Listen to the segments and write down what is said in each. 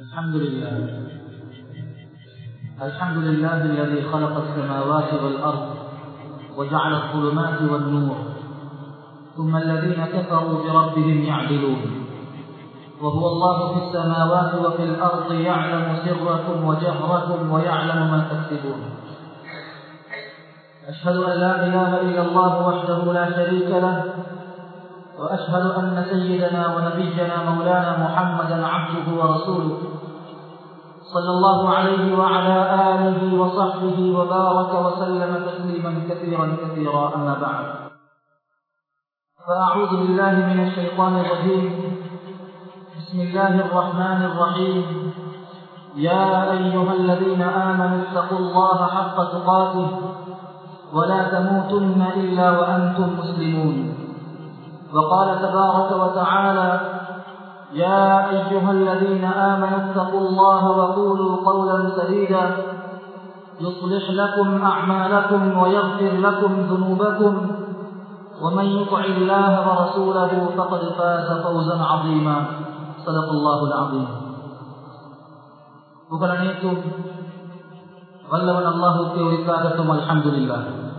الحمد لله الحمد لله الذي خلق السماوات والأرض وجعل الظلمات والنور ثم الذين كفروا بربهم يعدلون وهو الله في السماوات وفي الأرض يعلم سركم وجهركم ويعلم ما تكسبون أشهد أن لا إله إلا الله وحده لا شريك له وأشهد أن سيدنا ونبينا مولانا محمدا عبده ورسوله صلى الله عليه وعلى آله وصحبه وبارك وسلم تسليما كثيرا كثيرا أما بعد فأعوذ بالله من الشيطان الرجيم بسم الله الرحمن الرحيم يا أيها الذين آمنوا اتقوا الله حق تقاته ولا تموتن إلا وأنتم مسلمون وقال تبارك وتعالى يا أيها الذين آمنوا اتقوا الله وقولوا قولا سديدا يصلح لكم أعمالكم ويغفر لكم ذنوبكم ومن يطع الله ورسوله فقد فاز فوزا عظيما صدق الله العظيم புகழனைத்தும் வல்லவன் அல்லாஹுக்கு உரித்தாகட்டும் அல்ஹம்துலில்லா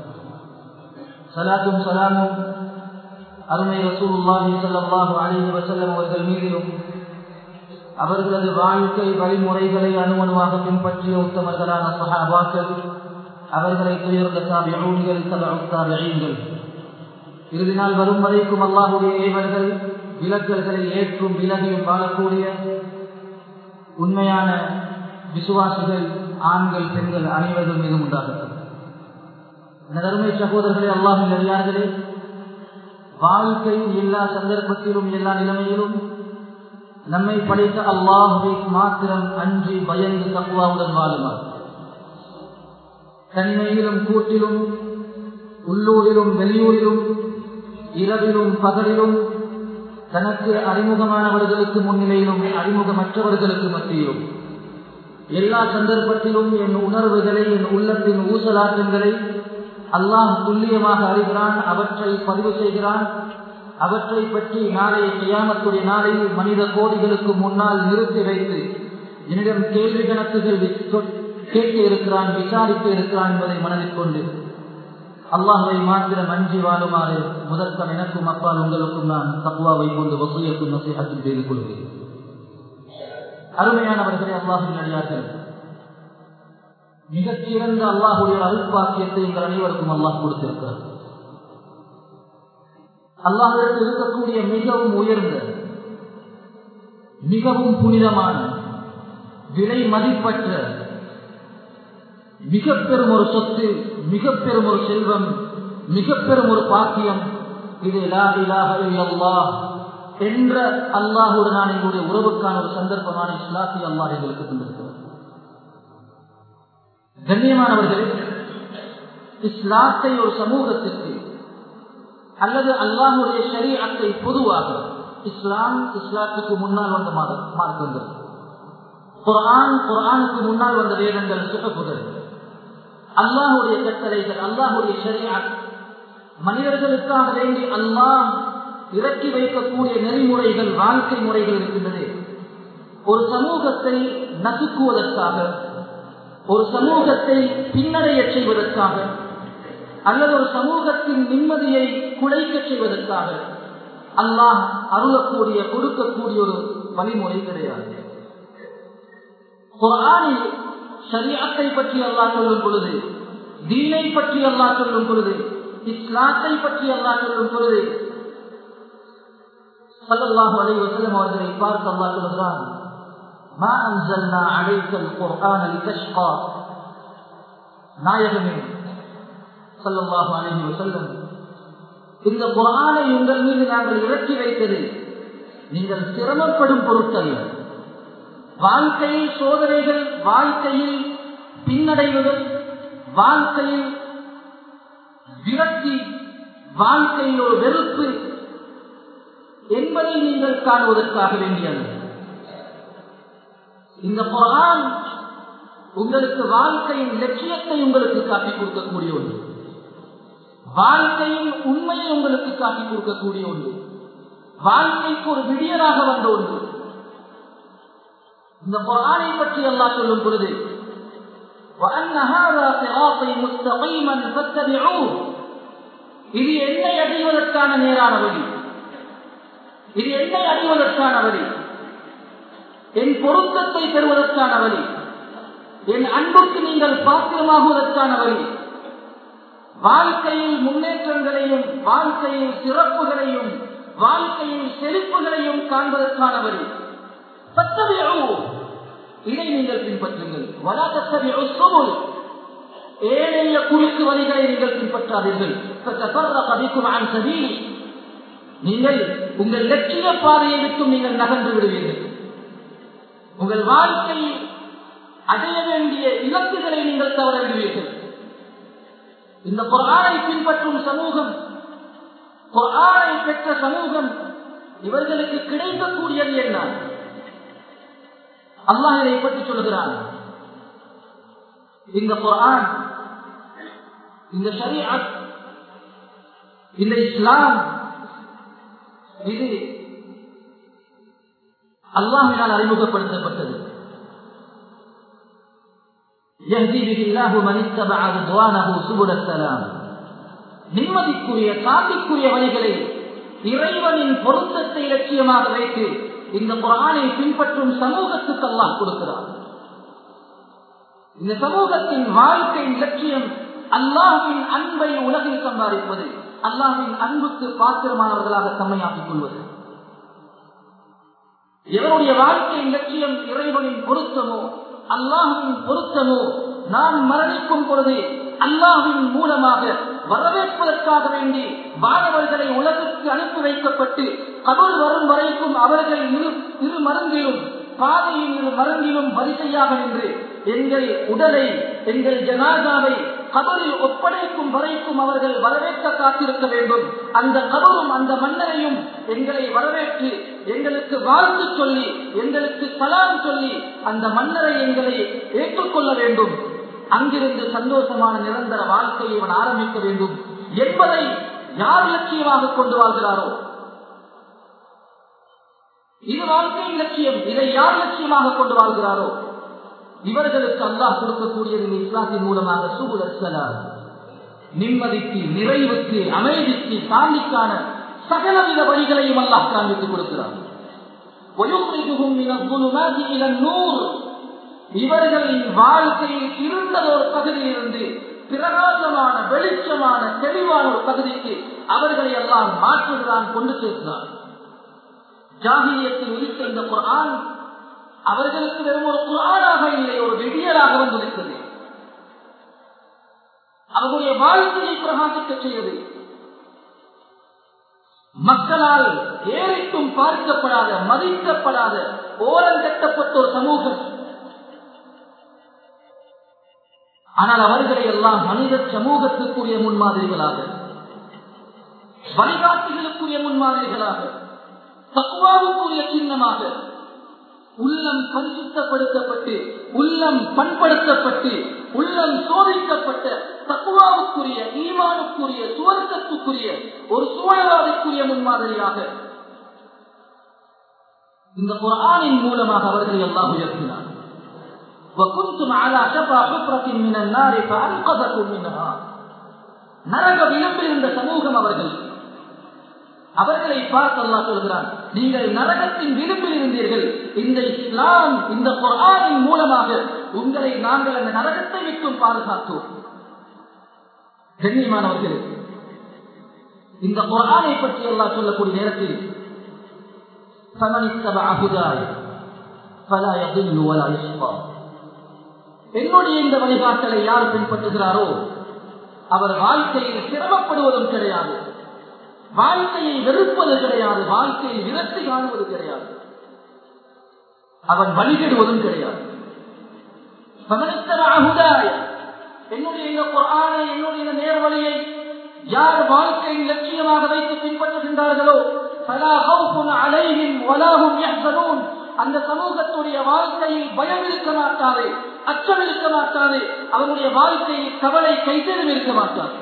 சலாத்தும் சலாமும் அருமை ரசூலுல்லாஹி ஸல்லல்லாஹு அலைஹி வஸல்லம் அவர்கள் மீதிலும் அவர்களது வாழ்க்கை வழிமுறைகளை அணுவணுவாக பின்பற்றிய உத்தமர்களான சஹாபாக்கள் அவர்களை துயர்ந்த தாபிஊன்கள் தபஉ தாபிஈன்கள் இறுதி நாள் வரும் வரைக்கும் அல்லாஹுடைய ஏவல்கள் விலக்கல்களை ஏற்றும் விலகியும் வாழக்கூடிய உண்மையான விசுவாசிகள் ஆண்கள் பெண்கள் அனைவரும் மீதும் உண்டாகட்டும் அருமை சகோதரர்களே அல்லாஹின் அறியார்களே வாழ்க்கையில் எல்லா சந்தர்ப்பத்திலும் எல்லா நிலைமையிலும் நம்மை படைத்த அல்லாஹுவை மாத்திரம் அஞ்சி பயந்து தக்குவாவுடன் வாழுமாறு தன்மையிலும் கூட்டிலும் உள்ளூரிலும் வெளியூரிலும் இரவிலும் பகலிலும் தனக்கு அறிமுகமானவர்களுக்கு முன்னிலையிலும் அறிமுகமற்றவர்களுக்கு மத்தியிலும் எல்லா சந்தர்ப்பத்திலும் என் உணர்வுகளை என் உள்ளத்தின் ஊசலாட்டங்களை அல்லாஹ் துல்லியமாக அறிகிறான் அவற்றை பதிவு செய்கிறான் அவற்றை பற்றி நாளைய கியாமத்துடைய நாளையில் மனித கோடிகளுக்கு முன்னால் நிறுத்தி வைத்து என்னிடம் கேள்வி கணக்குகள் கேட்க இருக்கிறான் விசாரிக்க இருக்கிறான் என்பதை மனதில் கொண்டு அல்லாஹுவை மாத்திரம் அஞ்சி வாழுமாறு முதற்கம் எனக்கும் அப்பால் உங்களுக்கும் நான் தப்புவாவை கொண்டு வசூயக்கும் நசீகத்தில் செய்து கொள்கிறேன் அருமையானவர்களே அல்லாஹின் அடியார்கள் மிகச் சிறந்த அல்லாஹுடைய அருட்பாக்கியத்தை எங்கள் அனைவருக்கும் அல்லாஹ் கொடுத்திருக்கிறார் அல்லாஹிற்கு இருக்கக்கூடிய மிகவும் உயர்ந்த மிகவும் புனிதமான விலை மதிப்பற்ற மிக பெரும் ஒரு சொத்து மிக பெரும் ஒரு செல்வம் மிக பெரும் ஒரு பாக்கியம் இது லா இலாஹ இல்லல்லாஹ் என்ற அல்லாஹுடனான எங்களுடைய உறவுக்கான ஒரு சந்தர்ப்பமான இஸ்லாத்தி அல்லாஹ் எங்களுக்கு தந்திருக்கிறார் கண்ணியமானவர்களே இஸ்லாத்தை ஒரு சமூகத்திற்கு அல்லது அல்லாஹுடைய ஷரீஅத்தை பொதுவாக இஸ்லாம் இஸ்லாத்துக்கு முன்னால் வந்த மார்க்கங்கள் குரான் குரானுக்கு முன்னால் வந்த வேதங்கள் சுகப்புகள் அல்லாஹுடைய கட்டளைகள் அல்லாஹுடைய ஷரீஅத் மனிதர்களுக்காக வேண்டி அல்லாஹ் இறக்கி வைக்கக்கூடிய நெறிமுறைகள் வாழ்க்கை முறைகள் இருக்கின்றது ஒரு சமூகத்தை நசுக்குவதற்காக ஒரு சமூகத்தை பின்னடைய செய்வதற்காக அல்லது ஒரு சமூகத்தின் நிம்மதியை குலைக்க செய்வதற்காக அல்லாஹ் அருளக்கூடிய கொடுக்கக்கூடிய ஒரு வழிமுறை கிடையாது குரானில் ஷரியாத்தை பற்றி அல்லாஹ் சொல்லும் பொழுது தீனை பற்றி அல்லாஹ் சொல்லும் பொழுது இஸ்லாத்தை பற்றி அல்லாஹ் சொல்லும் பொழுது சல்லல்லாஹு அலைஹி வஸல்லம் அவர்களை பார்த்து அல்லாஹ் சொல்கிறான் ما أنزلنا عليك القرآن لتشقى நாயகமே சல்லல்லாஹு அலைஹி வஸல்லம் இந்த குர்ஆனை உங்கள் மீது நாங்கள் இறக்கி வைத்தது நீங்கள் சிரமப்படும் பொருட்கள் வாழ்க்கையில் சோதனைகள் வாழ்க்கையில் பின்னடைவுகள் வாழ்க்கையில் விரக்தி வாழ்க்கையில் ஒரு வெறுப்பு என்பதை நீங்கள் காணுவதற்காக வேண்டியது இந்த குரான் உங்களுக்கு வாழ்க்கையின் லட்சியத்தை உங்களுக்கு காட்டிக் கொடுக்கக்கூடிய ஒன்று வாழ்க்கையின் உண்மையை உங்களுக்கு காட்டிக் கொடுக்கக்கூடிய ஒன்று வாழ்க்கைக்கு ஒரு விடியலாக வந்த ஒன்று இந்த குரானை பற்றி அல்லாஹ் சொல்லும் பொழுது وَأَنَّ هَذَا صِرَاطِي مُسْتَقِيمًا فَاتَّبِعُوهُ இது என்னை அடைவதற்கான நேரான வழி இது என்னை அடைவதற்கான வழி என் பொருத்தத்தை பெறுவதற்கான வழி என் அன்புக்கு நீங்கள் பாத்திரமாகுவதற்கான வழி வாழ்க்கையில் முன்னேற்றங்களையும் வாழ்க்கையில் சிறப்புகளையும் வாழ்க்கையில் செழிப்புகளையும் காண்பதற்கான வழி இதை நீங்கள் பின்பற்றுங்கள் வலாத்தல் ஏழைய குறுக்கு வழிகளை நீங்கள் பின்பற்றாதீர்கள் நீங்கள் உங்கள் லட்சிய பாதையை விட்டும் நீங்கள் நகர்ந்து விடுவீர்கள் உங்கள் வாழ்க்கையில் அடைய வேண்டிய இலக்குகளை நீங்கள் தவற விடுவீர்கள் இந்த பொறானை பின்பற்றும் சமூகம் பொறானை பெற்ற சமூகம் இவர்களுக்கு கிடைக்கக்கூடியது என்ன அல்லாஹ் இதை பற்றி சொல்லுகிறான் இந்த குரான் இந்த ஷரியத் இந்த இஸ்லாம் இது அல்லாஹினால் அறிமுகப்படுத்தப்பட்டது يهدي به الله من اتبع رضوانه سبل السلام நிம்மதிக்குரிய சாந்திக்குரிய வழிகளை இறைவனின் பொருத்தத்தை லட்சியமாக வைத்து இந்த குரானை பின்பற்றும் சமூகத்துக்கு அல்லாஹ் கொடுக்கிறார் இந்த சமூகத்தின் வாழ்க்கை லட்சியம் அல்லாஹின் அன்பை உலகில் சம்பாதிப்பது அல்லாஹின் அன்புக்கு பாத்திரமானவர்களாக தம்மையாக்கிக் கொள்வது எவருடைய வாழ்க்கை லட்சியம் இறைவனின் பொருத்தமோ அல்லாஹின் பொருத்தமோ நான் மரணிக்கும் பொழுது அல்லாஹின் மூலமாக வரவேற்பதற்காக வேண்டி மாணவர்களை உலகிற்கு அனுப்பி வைக்கப்பட்டு கபல் வரும் வரைக்கும் அவர்கள் இரு இரு மருந்திலும் பாதையின் இரு மருந்திலும் வரிசையாக நின்று எங்கள் உடலை எங்கள் ஜனாதாவை கபரில் ஒப்படைக்கும் வரைக்கும் அவர்கள் வரவேற்க காத்திருக்க வேண்டும் அந்த கபரும் அந்த மன்னரையும் எங்களை வரவேற்று எங்களுக்கு வாழ்த்து சொல்லி எங்களுக்கு சலாம் சொல்லி அந்த மன்னரை எங்களை ஏற்றுக்கொள்ள வேண்டும் அங்கிருந்து சந்தோஷமான நிரந்தர வாழ்க்கையை இவன் ஆரம்பிக்க வேண்டும் என்பதை யார் லட்சியமாக கொண்டு வாழ்கிறாரோ இது வாழ்க்கையின் லட்சியம் இதை யார் லட்சியமாக கொண்டு வாழ்கிறாரோ இவர்களுக்கு அல்லாஹ் கொடுக்கக்கூடியது இந்த இஸ்லாத்தின் மூலமாக சுகுலசலாம் நிம்மதிக்கு நிறைவுக்கு அமைதிக்கு சாந்திக்கான சகலவித வழிகளையும் அல்லாஹ் காண்பித்துக் கொடுக்கிறார் இவர்களின் வாழ்க்கையில் இருந்ததொரு பகுதியிலிருந்து பிரகாசமான வெளிச்சமான தெளிவான ஒரு பகுதிக்கு அவர்களை எல்லாம் மாற்றுகிறான் கொண்டு சேர்க்கிறான் ஜாகிரியத்தில் உரித்த இந்த குரான் அவர்களுக்கு வெறும் ஒரு குரானாக இல்லை ஒரு விடியலாக வந்திருக்கிறது அவர்களுடைய வாழ்க்கையை பிரகாசிக்க செய்வது மக்களால் ஏறிட்டும் பார்க்கப்படாத மதிக்கப்படாத ஓரம் கட்டப்பட்ட ஒரு சமூகம் ஆனால் அவர்களை எல்லாம் மனித சமூகத்துக்குரிய முன்மாதிரிகளாக வழிகாட்டிகளுக்குரிய முன்மாதிரிகளாக தக்குவாவுக்குரிய சின்னமாக உள்ளம் பரிசுத்தப்படுத்தப்பட்டு உள்ளம் பண்படுத்தப்பட்டு உள்ளம் சோதிக்கப்பட்ட தக்குவாவுக்குரிய ஈமானுக்குரிய சுவர்க்கத்துக்குரிய ஒரு சூழலாதிக்குரிய முன்மாதிரியாக இந்த குரானின் மூலமாக அவர்களை எல்லாம் உயர்த்தினார் وكنتم على شفا حفرة من النار فأنقذكم منها நரக விளிம்பில் இருந்த சமூகம் அவர்கள் அவர்களை பார்த்து அல்லா சொல்கிறான் நீங்கள் நரகத்தின் விளிம்பில் இருந்தீர்கள் இந்த இஸ்லாம் இந்த குரானின் மூலமாக உங்களை நாங்கள் அந்த நரகத்தை விட்டும் பாதுகாத்தோம் கண்ணியமானவர்கள் இந்த குரானை பற்றி அல்லா சொல்லக்கூடிய நேரத்தில் என்னுடைய இந்த வழிகாட்டலை யார் பின்பற்றுகிறாரோ அவர் வாழ்க்கையில் சிரமப்படுவதும் கிடையாது வாழ்க்கையை வெறுப்பது கிடையாது வாழ்க்கையில் விரக்தி காணுவது கிடையாது அவன் வழிகெடுவதும் கிடையாது என்னுடைய இந்த குரானை என்னுடைய நேர்வழியை யார் வாழ்க்கையில் லட்சியமாக வைத்து பின்பற்றுகின்றார்களோ அலையும் வலாகும் அந்த சமூகத்துடைய வாழ்க்கையில் பயம் இருக்க மாட்டாது அச்சம் இருக்க மாட்டாது அவனுடைய வாழ்க்கையில் கவலை கைதேறும் இருக்க மாட்டாது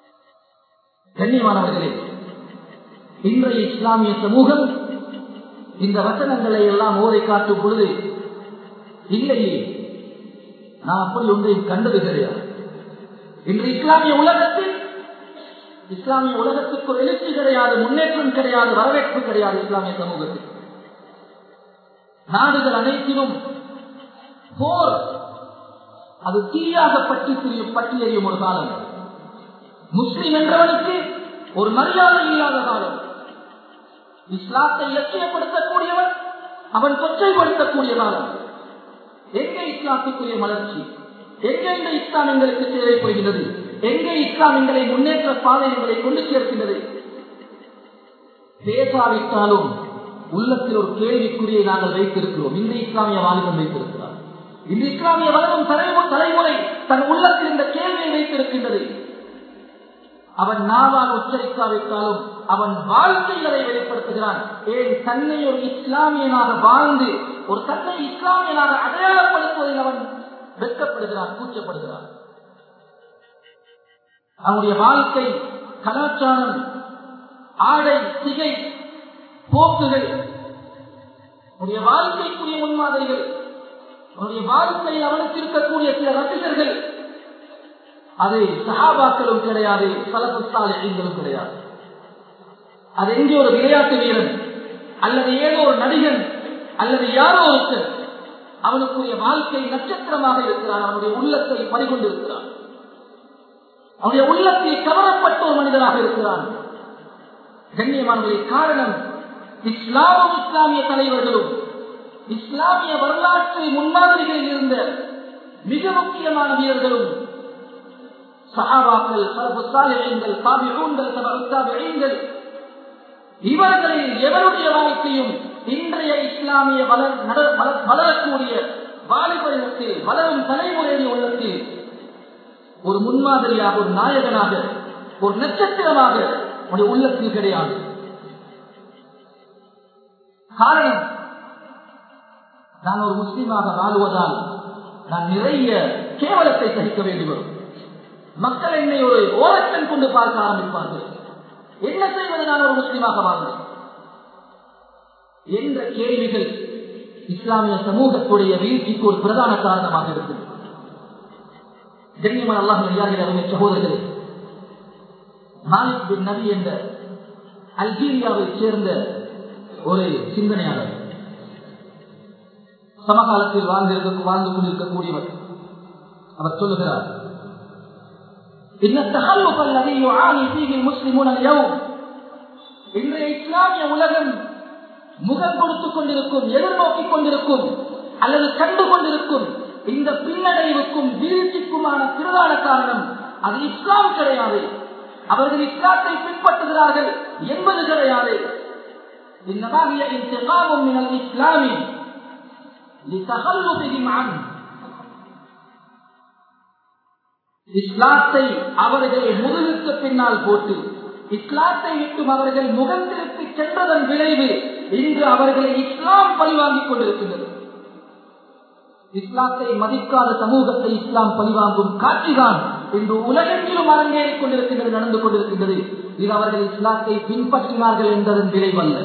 கண்ணியமானவர்களே இன்றைய இஸ்லாமிய சமூகம் இந்த வசனங்களை எல்லாம் ஓரை காட்டும் பொழுது இல்லையே நான் அப்படி ஒன்றையும் கண்டது கிடையாது இன்று இஸ்லாமிய உலகத்தில் இஸ்லாமிய உலகத்துக்கு ஒரு எழுச்சி கிடையாது முன்னேற்றம் கிடையாது வரவேற்பு கிடையாது இஸ்லாமிய சமூகத்தில் நாடுகள் அனைத்திலும் போர் அது தீயாக பற்றி பற்றி எறியும் ஒரு காலம் முஸ்லிம் என்றவனுக்கு ஒரு மரியாதை இல்லாத காலம் இஸ்லாத்தை இலட்சியப்படுத்தக்கூடியவன் அவன் கொச்சைப்படுத்தக்கூடிய காலம் எங்கே இஸ்லாத்துக்குரிய மலர்ச்சி எங்கே இந்த இஸ்லாம் எங்களுக்கு தேவைப்படுகிறது எங்கே இஸ்லாம் எங்களை முன்னேற்ற பாதை எங்களை கொண்டு சேர்க்கின்றது பேசாவிட்டாலும் உள்ளத்தில் ஒரு கேள்விக்குறியை நாங்கள் வைத்திருக்கிறோம் இந்த இஸ்லாமிய வாலிபன் வைத்திருக்கிறார் இந்த இஸ்லாமிய வளரும் தலைமுறை தன் உள்ளத்தில் இந்த கேள்வியை வைத்திருக்கின்றது அவன் நாவால் உச்சரிக்காவிட்டாலும் அவன் வாழ்க்கையில் அதை வெளிப்படுத்துகிறான் ஏன் தன்னை ஒரு இஸ்லாமியனாக வாழ்ந்து ஒரு தன்னை இஸ்லாமியனாக அடையாளப்படுத்துவதில் அவன் வெட்கப்படுகிறான் கூச்சப்படுகிறான் அவனுடைய வாழ்க்கை கலாச்சாரம் ஆடை சிகை போக்குகள் அவனுடைய வாழ்க்கைக்குரிய முன்மாதிரிகள் அவனுடைய வாழ்க்கையில் அவனுக்கு இருக்கக்கூடிய சில ரசிகர்கள் அது சகாபாக்களும் கிடையாது சலபஸ்தாலும் கிடையாது அது எங்கே ஒரு விளையாட்டு வீரன் அல்லது ஏதோ ஒரு நடிகன் அல்லது யாரோ ஒருத்தர் அவனுக்குரிய வாழ்க்கை நட்சத்திரமாக இருக்கிறான் அவனுடைய உள்ளத்தை பறிகொண்டிருக்கிறான் அவனுடைய உள்ளத்தில் கவரப்பட்ட ஒரு மனிதனாக இருக்கிறான் கண்ணியமானவர்களை காரணம் இஸ்லாமும் இஸ்லாமிய தலைவர்களும் இஸ்லாமிய வரலாற்று முன்மாதிரிகளில் இருந்த மிக முக்கியமான வீரர்களும் சஹாபாக்கள் சாலிகள் தாபிகள் இவர்களில் எவருடைய வாழ்க்கையும் இன்றைய இஸ்லாமிய வளர் வளரக்கூடிய வாலிபரிடத்தில் வளரும் தலைமுறையின் உள்ளத்தில் ஒரு முன்மாதிரியாக ஒரு நாயகனாக ஒரு நட்சத்திரமாக உடைய உள்ளத்தில் கிடையாது காரணம் நான் ஒரு முஸ்லீமாக வாழ்வதால் நான் நிறைய கேவலத்தை சகிக்க வேண்டி வரும் மக்கள் என்னை ஒரு ஓரக்கண் கொண்டு பார்க்க ஆரம்பிப்பார்கள் என்ன செய்வது நான் ஒரு முஸ்லீமாக வாழ்ந்தேன் என்ற கேள்விகள் இஸ்லாமிய சமூகத்துடைய வீழ்ச்சிக்கு ஒரு பிரதான காரணமாக இருக்குது கண்ணியமான அல்லாஹ் அருமை சகோதரர்களே மாலிக் பின் நபி என்ற அல்ஜீரியாவை சேர்ந்த ஒரு சிந்தனையாளர் சமகாலத்தில் வாழ்ந்திருக்க வாழ்ந்து கொண்டிருக்கக்கூடியவர் அவர் சொல்லுகிறார் إن التخلف الذي يعاني فيه المسلمون اليوم இன்றைய இஸ்லாமிய உலகம் முகம் கொடுத்துக் கொண்டிருக்கும் எதிர்நோக்கிக் கொண்டிருக்கும் அல்லது கண்டு கொண்டிருக்கும் இந்த பின்னடைவுக்கும் வீழ்ச்சிக்குமான பிரதான காரணம் அது இஸ்லாம் கிடையாது அவர்கள் இஸ்லாத்தை பின்பற்றுகிறார்கள் என்பது கிடையாது إنما هي انتقام من الإسلام لتخلفهم عنه இஸ்லாத்தை அவர்கள் முதுகுக்கு பின்னால் போட்டு இஸ்லாத்தை விட்டும் அவர்கள் முகம் திருப்பி சென்றதன் விளைவு இன்று அவர்களை இஸ்லாம் பழிவாங்கிக் கொண்டிருக்கின்றது இஸ்லாத்தை மதிக்காத சமூகத்தை இஸ்லாம் பழிவாங்கும் காட்சிதான் இன்று உலகெங்கிலும் அரங்கேறிக் கொண்டிருக்கின்றது நடந்து கொண்டிருக்கின்றது இது அவர்கள் இஸ்லாத்தை பின்பற்றினார்கள் என்பதன் விளைவல்ல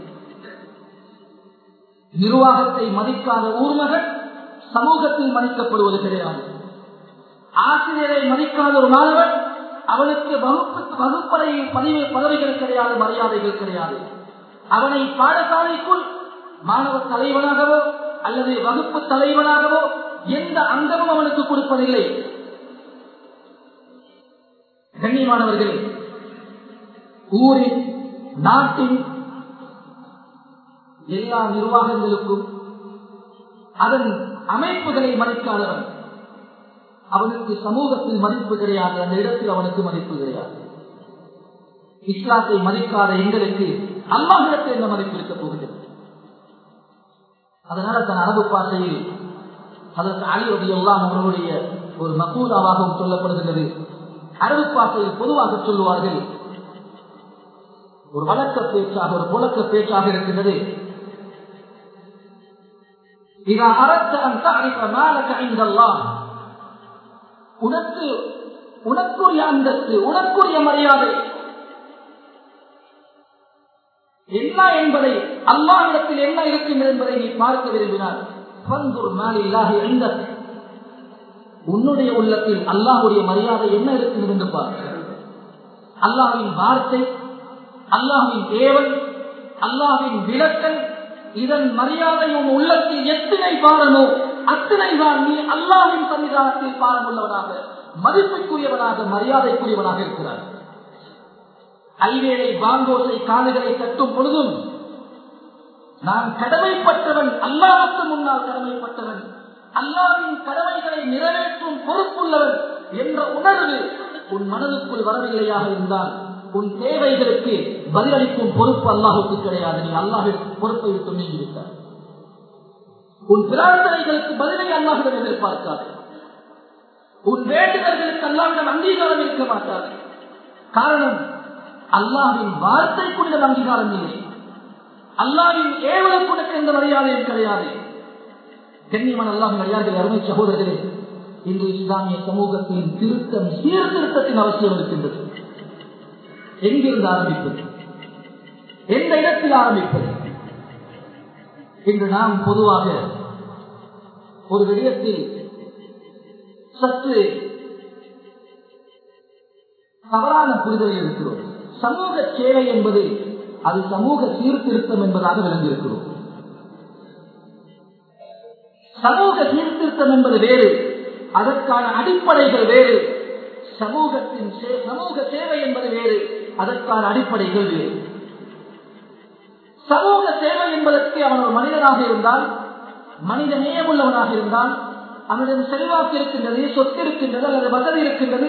நிர்வாகத்தை மதிக்காத ஊர்மகன் சமூகத்தில் மதிக்கப்படுவது கிடையாது ஆசிரியரை மதிக்காத ஒரு மாணவன் அவனுக்கு வகுப்பு வகுப்பறை பதிவு பதவிகள் கிடையாது மரியாதைகள் கிடையாது அவனை பாடசாலைக்குள் மாணவ தலைவனாகவோ அல்லது வகுப்பு தலைவனாகவோ எந்த அங்கமும் அவனுக்கு கொடுப்பதில்லை கண்ணியமானவர்களே ஊரின் நாட்டின் எல்லா நிர்வாகங்களுக்கும் அதன் அமைப்புகளை மதிக்காதவன் அவனுக்கு சமூகத்தில் மதிப்பு கிடையாது அந்த இடத்தில் அவனுக்கு மதிப்பு கிடையாது இஸ்லாத்தை மதிக்காத எங்களுக்கு அல்லாஹிடத்தில் என்ன மதிப்பு இருக்க போகிறது அதனால தன் அரபு பாஷையில் அதற்கு அழிவதி எல்லாம் அவர்களுடைய ஒரு மசூதாவாகவும் சொல்லப்படுகின்றது அரபு பாஷையில் பொதுவாக சொல்லுவார்கள் ஒரு வழக்க பேச்சாக ஒரு புழக்க பேச்சாக இருக்கின்றது إذا أردت أن تعرف ما لك عند الله உனக்கு உனக்குரிய அந்தஸ்து உனக்குரிய மரியாதை என்ன என்பதை அல்லாஹிடத்தில் என்ன இருக்கின்றது என்பதை நீ பார்க்க விரும்பினார் பந்தூர் மேலில்லாக எந்த உன்னுடைய உள்ளத்தில் அல்லாஹுடைய மரியாதை என்ன இருக்கின்றது என்று பார் அல்லாஹின் வார்த்தை அல்லாஹின் ஏவல் அல்லாஹின் விளக்கல் இதன் மரியாதை உன் உள்ளத்தில் எத்தனை பாரமோ அத்தனை தான் நீ அல்லாஹின் சன்னிதானத்தில் பாரமுள்ளவனாக மதிப்புக்குரியவனாக மரியாதைக்குரியவனாக இருக்கிறார் ஐவேளை பாங்கோசை காதுகளை கட்டும் பொழுதும் நான் கடமைப்பட்டவன் அல்லாவுக்கு முன்னால் கடமைப்பட்டவன் அல்லாவின் கடமைகளை நிறைவேற்றும் பொறுப்புள்ளவன் என்ற உணர்வு உன் மனதுக்குள் வரவில்லையாக இருந்தால் உன் தேவைகளுக்கு பதிலளிக்கும் பொறுப்பு அல்லாஹுக்கு கிடையாது நீ அல்லாஹின் பொறுப்பை விட்டு நீங்கிவிட்டார் உன் பிரார்த்தனைகளுக்கு பதிலை அல்லாஹிடம் எதிர்பார்க்காது உன் வேண்டுதல்களுக்கு அல்லாவிடம் அங்கீகாரம் இருக்க மாட்டாது காரணம் அல்லாவின் வார்த்தைக்குள்ள அங்கீகாரம் இல்லை அல்லாவின் ஏவலுக்கு எந்த மரியாதையும் கிடையாது கண்ணியமான அல்லாஹின் மரியாதை அருமை சகோதரர்களே இன்று இஸ்லாமிய சமூகத்தின் திருத்தம் சீர்திருத்தத்தின் அவசியம் இருக்கின்றது எங்கிருந்து ஆரம்பிப்பது எந்த இடத்தில் ஆரம்பிப்பது இன்று நாம் பொதுவாக ஒரு விடயத்தில் சற்று தவறான புரிதலில் இருக்கிறோம் சமூக சேவை என்பது அது சமூக சீர்திருத்தம் என்பதாக விளங்கியிருக்கிறோம் சமூக சீர்திருத்தம் என்பது வேறு அதற்கான அடிப்படைகள் வேறு சமூகத்தின் சமூக சேவை என்பது வேறு அதற்கான அடிப்படைகள் வேறு சமூக சேவை என்பதற்கு அவன் ஒரு மனிதனாக இருந்தால் மனித நேயமுள்ளவனாக இருந்தால் அவனிடம் செல்வாக்கு இருக்கின்றது சொத்து இருக்கின்றது அல்லது வசதி இருக்கின்றது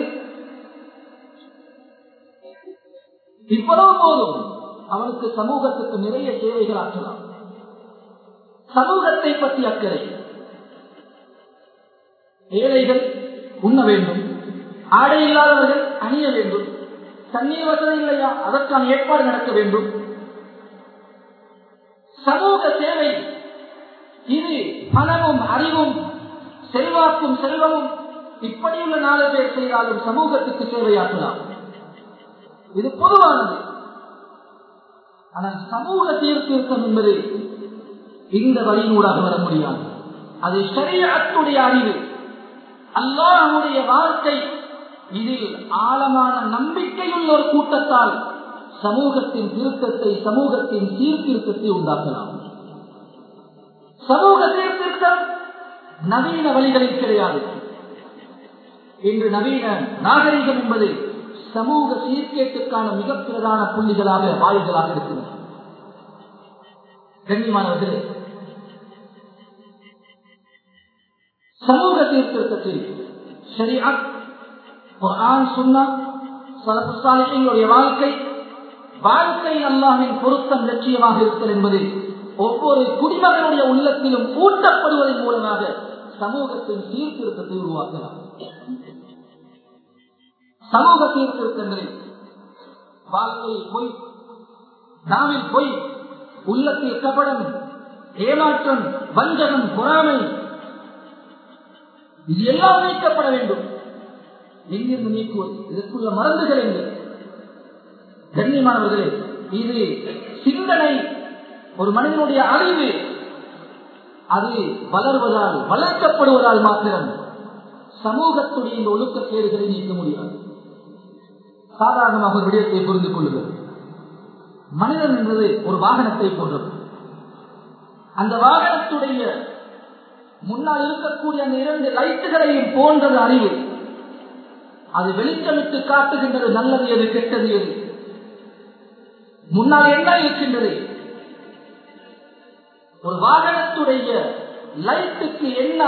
இவ்வளவு போதும் அவனுக்கு சமூகத்துக்கு நிறைய சேவைகள் ஆற்றலாம் சமூகத்தை பற்றி அக்கறை ஏழைகள் உண்ண வேண்டும் ஆடை இல்லாதவர்கள் அணிய வேண்டும் தண்ணீர் வசதி இல்லையா அதற்கான ஏற்பாடு நடக்க வேண்டும் சமூக சேவை இது பணமும் அறிவும் செல்வாக்கும் செல்வமும் இப்படியுள்ள நாலு பேர் செய்தாலும் சமூகத்துக்கு சேவையாற்றலாம் இது பொதுவானது ஆனால் சமூக சீர்திருத்தம் என்பது இந்த வழியினூடாக வர முடியாது அது சரியத்துடைய அறிவு அல்லாஹுடைய வாழ்க்கை இதில் ஆழமான நம்பிக்கையுள்ள ஒரு கூட்டத்தால் சமூகத்தின் திருத்தத்தை சமூகத்தின் சீர்திருத்தத்தை உண்டாக்கலாம் சமூக சீர்திருத்தம் நவீன வழிகளில் கிடையாது இன்று நவீன நாகரிகம் என்பது சமூக சீர்கேட்டுக்கான மிக பிரதான புள்ளிகளாக வாயில்களாக இருக்கிறது கண்ணியமானவர்களே சமூக சீர்திருத்தத்தில் சரியா குரான் சொன்னா சலப்புடைய வாழ்க்கை வாழ்க்கை அல்லாவின் பொருத்தம் லட்சியமாக இருத்தல் என்பது ஒவ்வொரு குடிமகனுடைய உள்ளத்திலும் ஊட்டப்படுவதன் மூலமாக சமூகத்தின் சீர்திருத்தத்தை உருவாக்கலாம் சமூக சீர்திருத்தங்களில் வாழ்க்கையில் பொய் நாவில் பொய் உள்ளத்தில் கபடம் ஏமாற்றம் வஞ்சகம் பொறாமை இது எல்லாம் நீக்கப்பட வேண்டும் எங்கிருந்து நீக்குவது இதற்குள்ள மருந்துகள் என்று கண்ணியமானவர்களே இது சிந்தனை ஒரு மனிதனுடைய அறிவு அது வளர்வதால் வளர்க்கப்படுவதால் மாத்திரம் சமூகத்துடைய இந்த ஒழுக்க கேடுகளை நீக்க முடியாது சாதாரணமாக ஒரு விடயத்தை புரிந்து கொள்ளுங்கள் மனிதன் என்பது ஒரு வாகனத்தை போன்றது அந்த வாகனத்துடைய முன்னால் இருக்கக்கூடிய அந்த இரண்டு லைட்டுகளையும் போன்றது அறிவு அது வெளிச்சமிட்டு காட்டுகின்றது நல்லது எது கெட்டது எது முன்னால் என்ன இருக்கின்றது ஒரு வாகனத்துடைய லைட்டுக்கு என்ன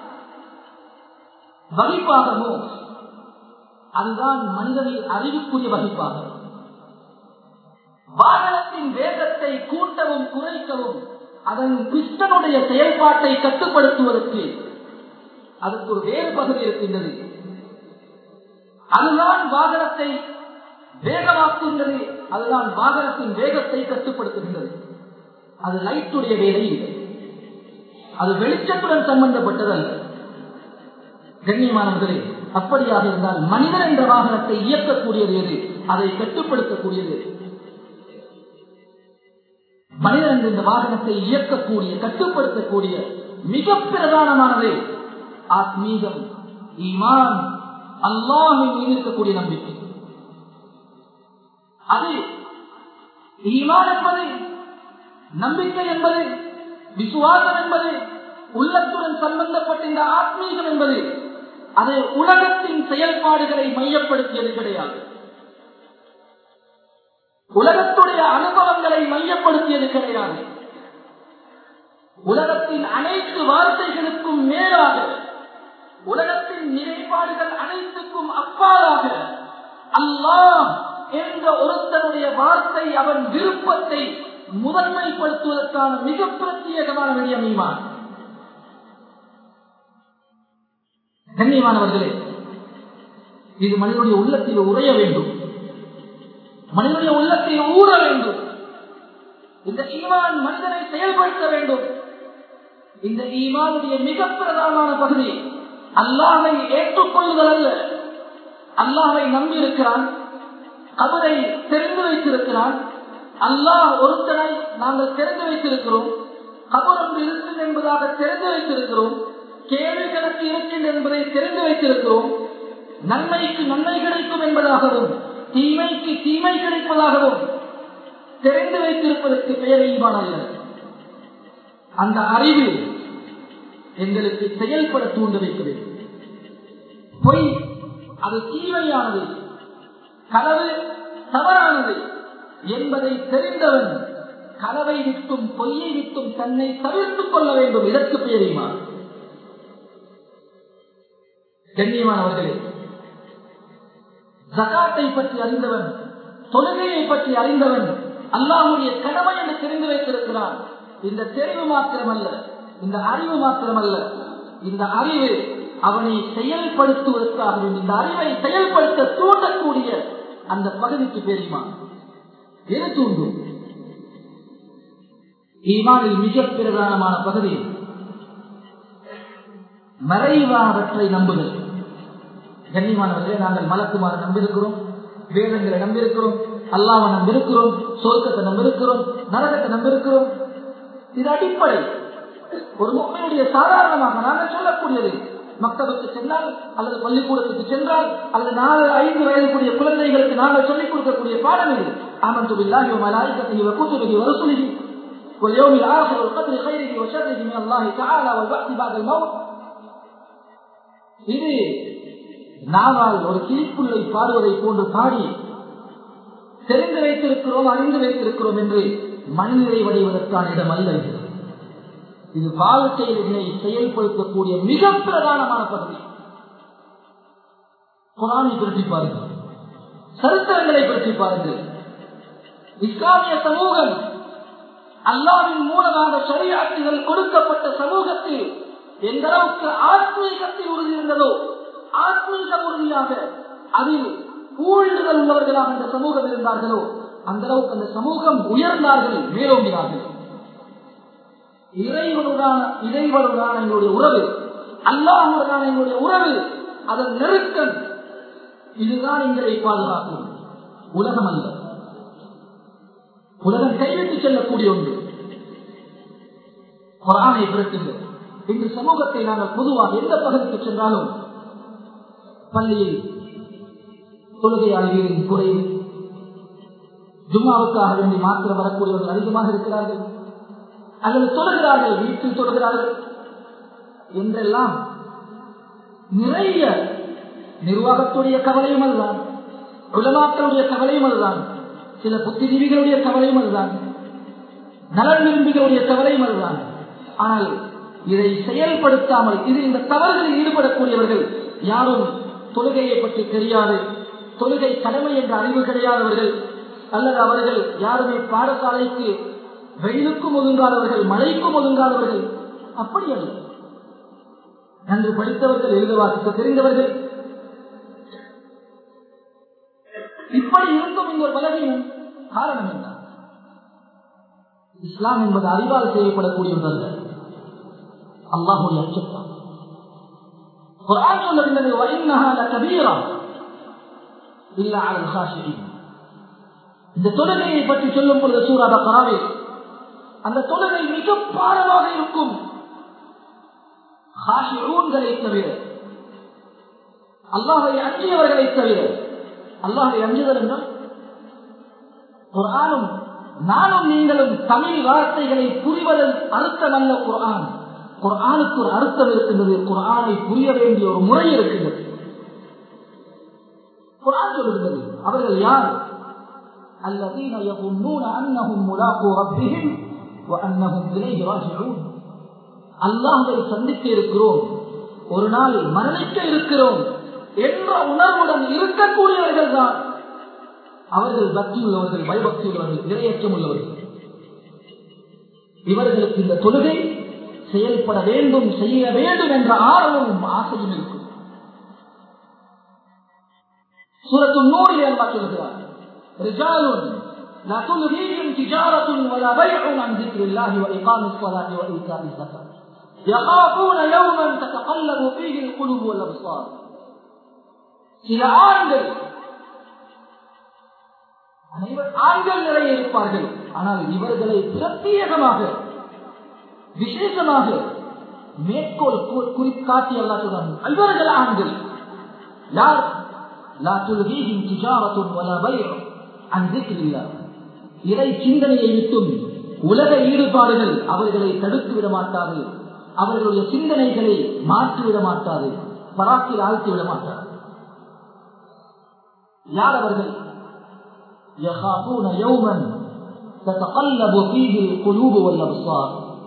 வகிப்பாகமோ அதுதான் மனிதனின் அறிவுக்குரிய வகிப்பாகும் வாகனத்தின் வேகத்தை கூட்டவும் குறைக்கவும் அதன் பிஸ்டனுடைய செயல்பாட்டை கட்டுப்படுத்துவதற்கு அதற்கு ஒரு வேறு பகுதி இருக்கின்றது அதுதான் வாகனத்தை வேகமாக்குகின்றது அதுதான் வாகனத்தின் வேகத்தை கட்டுப்படுத்துகின்றது அது லைட்டுடைய வேலை இல்லை அது வெளிச்சத்துடன் சம்பந்தப்பட்டதல்ல கண்ணியமானவர்களே அப்படியாக இருந்தால் மனிதன் என்ற வாகனத்தை இயக்கக்கூடியது எது அதை கட்டுப்படுத்தக்கூடியது மனிதன் இந்த வாகனத்தை இயக்கக்கூடிய கட்டுப்படுத்தக்கூடிய மிக பிரதானமானது ஆத்மீகம் ஈமான் அல்லாஹின் மீது இருக்கக்கூடிய நம்பிக்கை அது ஈமான் என்பது நம்பிக்கை என்பது விசுவாசம் என்பது உள்ளத்துடன் சம்பந்தப்பட்ட இந்த ஆத்மீகம் என்பது அது உலகத்தின் செயல்பாடுகளை மையப்படுத்தியது கிடையாது உலகத்துடைய அனுபவங்களை மையப்படுத்தியது கிடையாது உலகத்தின் அனைத்து வார்த்தைகளுக்கும் மேலாக உலகத்தின் நிலைப்பாடுகள் அனைத்துக்கும் அப்பாலாக அல்லாஹ் என்ற ஒருத்தனுடைய வார்த்தை அவன் விருப்பத்தை முதன்மைப்படுத்துவதற்கான மிக பிரத்யேகமான விடயம் ஈமான் கண்ணியமானவர்களே இது மனிதனுடைய உள்ளத்தில் உறைய வேண்டும் மனிதனுடைய உள்ளத்தில் ஊற வேண்டும் இந்த ஈமான் மனிதனை செயல்படுத்த வேண்டும் இந்த ஈமானுடைய மிக பிரதானமான பகுதி அல்லாவை ஏற்றுக்கொள்ளுதல் அல்ல அல்லாவை நம்பி இருக்கிறான் அவரை தெரிந்து வைத்திருக்கிறான் அல்லாஹ் ஒருத்தனை நாங்கள் தெரிந்து வைத்திருக்கிறோம் கபர் ஒன்று இருக்கும் என்பதாக தெரிந்து வைத்திருக்கிறோம் கேள்வி கணக்கு இருக்கின்ற என்பதை தெரிந்து வைத்திருக்கிறோம் நன்மைக்கு நன்மை கிடைக்கும் என்பதாகவும் தீமைக்கு தீமை கிடைப்பதாகவும் தெரிந்து வைத்திருப்பதற்கு பெயர் ஈமான் அல்ல அந்த அறிவு எங்களுக்கு செயல்பட தூண்டு வைக்க வேண்டும் பொய் அது தீமையானது களவு தவறானது என்பதை தெரிந்தவன் களவை விட்டும் பொய்யை விட்டும் தன்னை தவிர்த்துக் கொள்ள வேண்டும் இதற்கு பெயரிமா கண்ணியமானவர்களே ஜகாத்தை பற்றி அறிந்தவன் தொழுகையை பற்றி அறிந்தவன் அல்லாஹுடைய கடமை என்று தெரிந்து வைத்திருக்கிறான் இந்த தெரிவு மாத்திரமல்ல இந்த அறிவு மாத்திரமல்ல இந்த அறிவு அவனை செயல்படுத்துவதற்காக இந்த அறிவை செயல்படுத்த தூண்டக்கூடிய அந்த பகுதிக்கு பெரியுமா எது தூண்டும் ஈமானில் மிக பிரதானமான பகுதி மறைவானவற்றை நம்புதல் கண்ணியமானவர்களே நாங்கள் மலக்குமாறு நம்பியிருக்கிறோம் வேதங்களை நம்பியிருக்கிறோம் அல்லாவை நம்பியிருக்கிறோம் சொர்க்கத்தை நம்பியிருக்கிறோம் நரகத்தை நம்பியிருக்கிறோம் இது அடிப்படை ஒரு முக்மையுடைய சாதாரணமாக நாங்கள் சொல்லக்கூடியது மக்களுக்கு சென்றால் அல்லது பள்ளிக்கூடத்துக்கு சென்றால் அல்லது நாலு ஐந்து வயதுக்குரிய குழந்தைகளுக்கு நாங்கள் சொல்லிக் கொடுக்கக்கூடிய பாடம் இது ஆமன் துபில்லாஹி وملائكته وكتبه ورسله واليوم الآخر والقدر خيره وشره من الله تعالى والبعث بعد الموت இது நாவால் ஒரு கிளிப்புள்ளை பாடுவதை போன்று பாடி தெரிந்து வைத்திருக்கிறோம் அறிந்து வைத்திருக்கிறோம் என்று மனநிலை வடைவதற்கான இடம் அல்ல இது இது வாழ்க்கையில் என்னை செயல்படுத்தக்கூடிய மிக பிரதானமான பகுதி குரானை பற்றி பாருங்கள் சரித்திரங்களை பற்றி பாருங்கள் இஸ்லாமிய சமூகம் அல்லாவின் மூலமாக சரியாட்சிகள் கொடுக்கப்பட்ட சமூகத்தில் எந்த அளவுக்கு ஆத்மீகத்தில் உறுதி இருந்ததோ ஆத்மீக உறுதியாக அதில் ஊழ்ந்துதல் உள்ளவர்களாக அந்த சமூகம் இருந்தார்களோ அந்த அளவுக்கு அந்த சமூகம் உயர்ந்தார்கள் மேலோங்கினார்கள் இறைவனுடான இறைவனுடான எங்களுடைய உறவு அல்லாஹுடனான எங்களுடைய உறவு அதன் நெருக்கம் இதுதான் எங்களை பாதுகாக்கும் உலகம் அல்ல உலகம் கைவிட்டு செல்லக்கூடிய ஒன்று குரானை பிறக்குங்கள் இன்று சமூகத்தை நாங்கள் பொதுவாக எந்த பகுதிக்கு சென்றாலும் பள்ளியில் தொழுகையாளர்களின் குறைவு ஜும்மாவுக்காக வேண்டி மாத்திரம் வரக்கூடியவர்கள் அதிகமாக இருக்கிறார்கள் அல்லது தொழுகிறார்கள் வீட்டில் தொழுகிறார்கள் என்றெல்லாம் நிறைய நிர்வாகத்துடைய கவலையும் அதுதான் உலமாக்களுடைய கவலையும் அதுதான் சில புத்திஜீவிகளுடைய கவலையும் அதுதான் நலன் விரும்பிகளுடைய கவலையும் அதுதான் ஆனால் இதை செயல்படுத்தாமல் இது இந்த தவறுகளில் ஈடுபடக்கூடியவர்கள் யாரும் தொழுகையை பற்றி தெரியாது தொழுகை கடமை என்ற அறிவு கிடையாதவர்கள் அல்லது அவர்கள் யாருமே பாடசாலைக்கு வெயிலுக்கும் ஒதுங்காதவர்கள் மழைக்கும் ஒதுங்காதவர்கள் அப்படி அல்ல நன்கு படித்தவர்கள் எழுத வாசிக்க தெரிந்தவர்கள் இப்படி இருக்கும் இந்த ஒரு பலவீனம் காரணம் என்ன இஸ்லாம் என்பது அறிவால் செய்யப்படக்கூடிய ஒன்றல்ல அல்லாஹுடைய அச்சத்தான் குரான் சொல்லுகின்றது வைநகா கபீரா இல்ல அல் இந்த தொழுகையை பற்றி சொல்லும் பொழுது சூரா பக்கராவே அந்த தொழுகை மிக பாரமாக இருக்கும் ஹாஷிஊன்களை தவிர அல்லாஹை அஞ்சியவர்களை தவிர அல்லாஹை அஞ்சுதல் என்றால் குரானும் நானும் நீங்களும் தமிழ் வார்த்தைகளை புரிவதன் அர்த்தம் அல்ல குரான் குரானுக்கு ஒரு அர்த்தம் இருக்கின்றது குரானை புரிய வேண்டிய ஒரு முறை இருக்கின்றது குரான் சொல்லுகிறது அவர்கள் யார் الذين يظنون انهم ملاقو ربهم وانهم اليه راجعون அல்லாஹை சந்திக்க இருக்கிறோம் ஒரு நாள் மரணிக்க இருக்கிறோம் என்ற உணர்வுடன் இருக்கக்கூடியவர்கள் தான் அவர்கள் பக்தி உள்ளவர்கள் பயபக்தி உள்ளவர்கள் இரையற்றம் உள்ளவர்கள் இவர்களுக்கு இந்த தொழுகை செயல்பட வேண்டும் செய்ய வேண்டும் என்ற ஆர்வமும் ஆசையும் இருக்கும் சூரத்து நூறில் அல்லா சொல்கிறார் رجال لا تلهيهم تجارة ولا بيع عن ذكر الله وإقام الصلاة وإيتاء الزكاة يخافون يوما تتقلب فيه القلوب والأبصار சில ஆண்கள் ஆண்கள் நிறைய இருப்பார்கள் ஆனால் இவர்களை பிரத்யேகமாக விசேஷமாக மேற்கோள் குறிக்காட்டி அல்லா சொல்றாங்க இவர்கள் ஆண்கள் யார் லா துல்ஹீஹிம் திஜாரத்துன் வலா பைஅ அன் ذிக்ரில்லாஹ் இறை சிந்தனையை விட்டும் உலக ஈடுபாடுகள் அவர்களை தடுத்து விட மாட்டாது அவர்களுடைய சிந்தனைகளை மாற்றிவிட மாட்டாது பராக்கில் ஆழ்த்தி விட மாட்டார் யார் அவர்கள் يخافون يوما تتقلب فيه القلوب والابصار